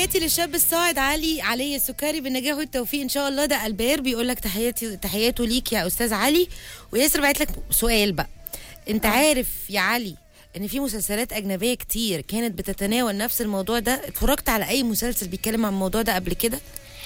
تحياتي للشاب الصاعد علي علي السكري بالنجاح والتوفيق ان شاء الله ده البير بيقول لك تحياتي تحياته ليك يا استاذ علي وياسر بعت لك سؤال بقى انت عارف يا علي ان في مسلسلات اجنبيه كتير كانت بتتناول نفس الموضوع ده اتفرجت على اي مسلسل بيتكلم عن الموضوع ده قبل كده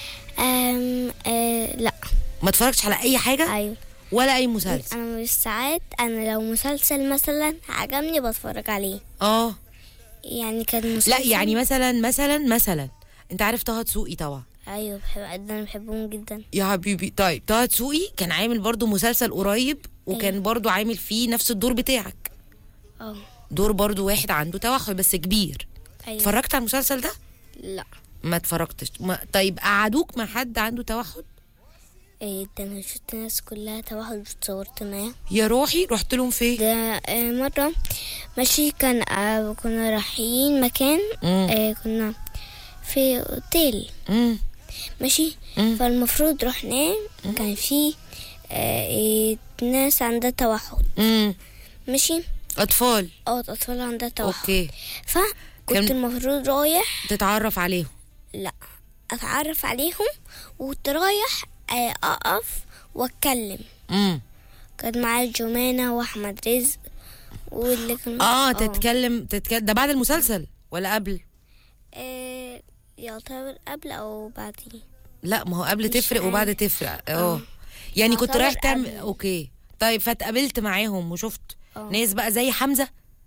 أم آه لا ما اتفرجتش على اي حاجه ايوه ولا اي مسلسل انا مش ساعات انا لو مسلسل مثلا عجبني بتفرج عليه اه يعني كان مسلسل لا يعني مثلا مثلا مثلا انت عارف طه دسوقي طبعا ايوه بحب انا بحبهم جدا يا حبيبي طيب طه دسوقي كان عامل برضو مسلسل قريب وكان برضو عامل فيه نفس الدور بتاعك اه دور برضو واحد عنده توحد بس كبير ايوه اتفرجت على المسلسل ده لا ما اتفرجتش ما طيب قعدوك مع حد عنده توحد إيه ده انا شفت الناس كلها توحد وتصورت معاهم يا روحي رحت لهم فين ده آه، مرة ماشي كان آه، كنا رايحين مكان مم. آه، كنا في اوتيل امم ماشي مم. فالمفروض رحنا كان في آه، إيه، ناس عندها توحد امم ماشي اطفال اه اطفال عندها توحد اوكي فكنت كان- المفروض رايح تتعرف عليهم لا اتعرف عليهم وكنت رايح آه، اقف واتكلم امم كان معايا جمانة واحمد رزق واللي كان اه تتكلم تتكلم ده بعد المسلسل ولا قبل آه، يعتبر قبل او بعدين لا ما هو قبل مش تفرق وبعد عارف. تفرق اه يعني كنت يعتبر رايح تعمل قبل. اوكي طيب فاتقابلت معاهم وشفت اه. ناس بقى زي حمزه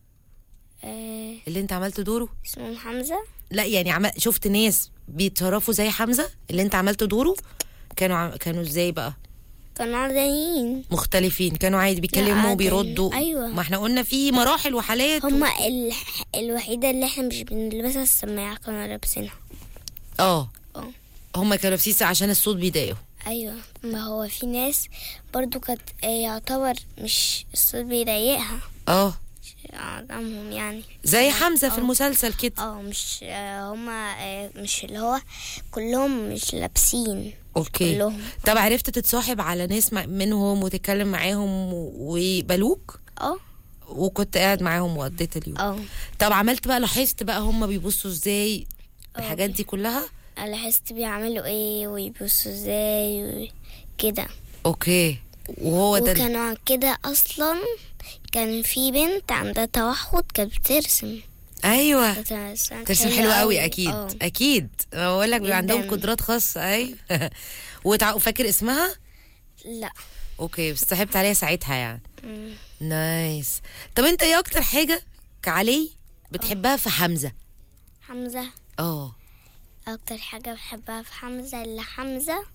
آه، اللي انت عملت دوره اسمه حمزة لا يعني عمل شفت ناس بيتصرفوا زي حمزه اللي انت عملت دوره كانوا عم... كانوا ازاي بقى كانوا عاديين مختلفين كانوا عادي بيتكلموا عادي. وبيردوا أيوة. ما احنا قلنا في مراحل وحالات هما ال... الوحيدة اللي احنا مش بنلبسها السماعة كانوا لابسينها اه اه هم كانوا لابسين عشان الصوت بيضايقهم ايوه ما هو في ناس برضو كانت آه، يعتبر مش الصوت بيضايقها اه عدمهم يعني زي حمزه في اه. المسلسل كده اه مش آه، هما آه، مش اللي هو كلهم مش لابسين اوكي كلهم طب عرفت تتصاحب على ناس مع- منهم وتتكلم معاهم و- ويقبلوك اه وكنت قاعد معاهم وقضيت اليوم اه طب عملت بقى لاحظت بقى هم بيبصوا ازاي الحاجات دي كلها لاحظت بيعملوا ايه ويبصوا ازاي وكده اوكي وهو ده ال- وكانوا كده اصلا كان في بنت عندها توحد كانت بترسم ايوه كانت ترسم حلو قوي اكيد اه اكيد بقول لك بيبقى عندهم جداً. قدرات خاصه ايوه وتع... فاكر اسمها لا اوكي بس صاحبت عليها ساعتها يعني مم. نايس طب انت ايه اكتر حاجه كعلي بتحبها في حمزه حمزة اه اكتر حاجة بحبها في حمزة اللي حمزة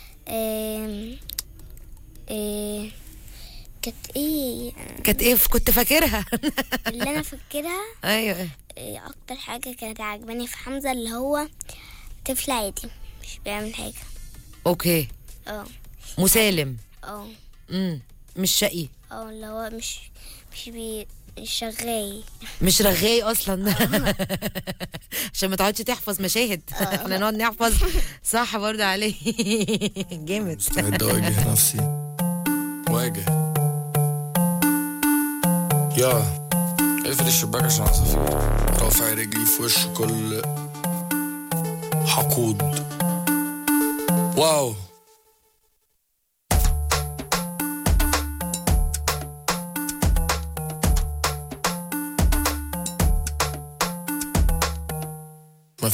آم، آه، كانت ايه كانت ايه كنت فاكرها اللي انا فاكرها ايوه آه، اكتر حاجة كانت عجباني في حمزة اللي هو طفل عادي مش بيعمل حاجة اوكي اه مسالم اه امم مش شقي اه اللي هو مش مش بي مش شغال مش رغاي اصلا عشان ما تقعدش تحفظ مشاهد احنا نقعد نحفظ صح برضه عليه جامد مستعد اواجه نفسي واجه يا اقفل الشباك عشان عصافير رافع رجلي في وش كل حقود واو